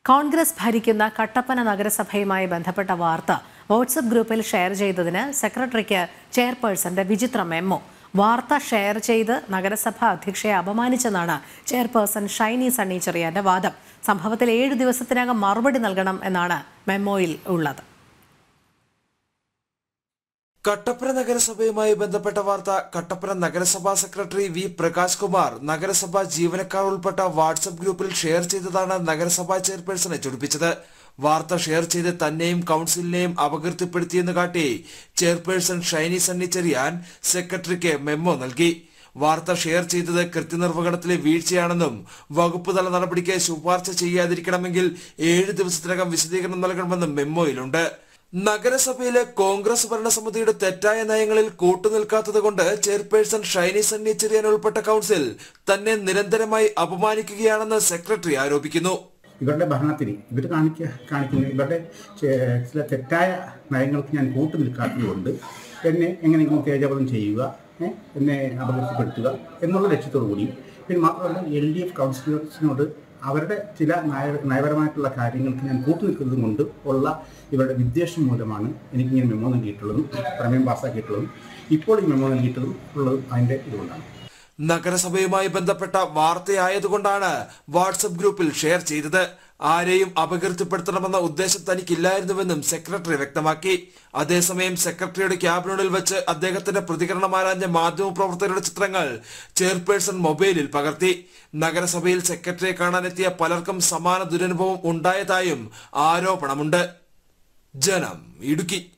കോൺഗ്രസ് ഭരിക്കുന്ന കട്ടപ്പന നഗരസഭയുമായി ബന്ധപ്പെട്ട വാർത്ത വാട്സപ്പ് ഗ്രൂപ്പിൽ ഷെയർ ചെയ്തതിന് സെക്രട്ടറിക്ക് ചെയർപേഴ്സന്റെ വിചിത്ര മെമ്മോ വാർത്ത ഷെയർ ചെയ്ത് നഗരസഭ അധ്യക്ഷയെ അപമാനിച്ചെന്നാണ് ചെയർപേഴ്സൺ ഷൈനി സണ്ണി ചെറിയാന്റെ വാദം സംഭവത്തിൽ ഏഴ് ദിവസത്തിനകം മറുപടി നൽകണം എന്നാണ് മെമ്മോയിൽ ഉള്ളത് കട്ടപ്പന നഗരസഭയുമായി ബന്ധപ്പെട്ട വാർത്ത കട്ടപ്പന നഗരസഭാ സെക്രട്ടറി വി പ്രകാശ് കുമാർ നഗരസഭാ ജീവനക്കാർ ഉൾപ്പെട്ട വാട്സപ്പ് ഗ്രൂപ്പിൽ ഷെയർ ചെയ്തതാണ് നഗരസഭാ ചെയർപേഴ്സണെ ചൊടിപ്പിച്ചത് വാർത്ത ഷെയർ ചെയ്ത് തന്നെയും കൌൺസിലിനെയും അപകീർത്തിപ്പെടുത്തിയെന്ന് കാട്ടി ചെയർപേഴ്സൺ ഷൈനി സണ്ണി ചെറിയാൻ സെക്രട്ടറിക്ക് മെമ്മോ നൽകി വാർത്ത ഷെയർ ചെയ്തത് കൃത്യനിർവഹണത്തിലെ വീഴ്ചയാണെന്നും വകുപ്പ് തല നടപടിക്ക് ശുപാർശ ചെയ്യാതിരിക്കണമെങ്കിൽ ഏഴ് ദിവസത്തിനകം വിശദീകരണം നൽകണമെന്നും മെമ്മോയിലുണ്ട് നഗരസഭയിലെ കോൺഗ്രസ് ഭരണസമിതിയുടെ തെറ്റായ നയങ്ങളിൽ കൂട്ടുനിൽക്കാത്തതുകൊണ്ട് ചെയർപേഴ്സൺ ഷൈനി സണ്ണി ചെറിയാൻ ഉൾപ്പെട്ട കൌൺസിൽ തന്നെ നിരന്തരമായി അപമാനിക്കുകയാണെന്ന് സെക്രട്ടറി ആരോപിക്കുന്നു ഇവരുടെ ഭരണത്തിന് ഇവർ കാണിക്ക കാണിക്കുന്ന ഇവരുടെ ചെ- ചില തെറ്റായ നയങ്ങൾക്ക് ഞാൻ കൂട്ടു നിൽക്കാത്തതുകൊണ്ട് എന്നെ എങ്ങനെയെങ്കിലും തേജോവധം ചെയ്യുക ഏ, എന്നെ അപകടപ്പെടുത്തുക എന്നുള്ള ലക്ഷ്യത്തോടു കൂടി പിന്നെ മാത്രമല്ല എൽ ഡി എഫ് കൗൺസിലേഴ്സിനോട് അവരുടെ ചില നയ നയപരമായിട്ടുള്ള കാര്യങ്ങൾക്ക് ഞാൻ കൂട്ടു നിൽക്കുന്നത് കൊണ്ട് ഉള്ള ഇവരുടെ വിദ്വേഷം മൂലമാണ് എനിക്ക് ഇങ്ങനെ മെമ്മോ നൽകിയിട്ടുള്ളതും പ്രമേയം പാസ്സാക്കിയിട്ടുള്ളതും ഇപ്പോൾ ഈ മെമ്മോ നൽകിയിട്ടുള്ളതും ഉള്ളതും അതിൻ്റെ ഇതുകൊണ്ടാണ് നഗരസഭയുമായി ബന്ധപ്പെട്ട വാർത്തയായതുകൊണ്ടാണ് വാട്സപ്പ് ഗ്രൂപ്പിൽ ഷെയർ ചെയ്തത് ആരെയും അപകീർത്തിപ്പെടുത്തണമെന്ന ഉദ്ദേശം തനിക്കില്ലായിരുന്നുവെന്നും സെക്രട്ടറി വ്യക്തമാക്കി അതേസമയം സെക്രട്ടറിയുടെ ക്യാബിനുള്ളിൽ വെച്ച് അദ്ദേഹത്തിന്റെ പ്രതികരണം ആരാഞ്ഞ മാധ്യമപ്രവർത്തകരുടെ ചിത്രങ്ങൾ ചെയർപേഴ്സൺ മൊബൈലിൽ പകർത്തി നഗരസഭയിൽ സെക്രട്ടറിയെ കാണാനെത്തിയ പലർക്കും സമാന ദുരനുഭവം ഉണ്ടായതായും ആരോപണമുണ്ട് ജനം ഇടുക്കി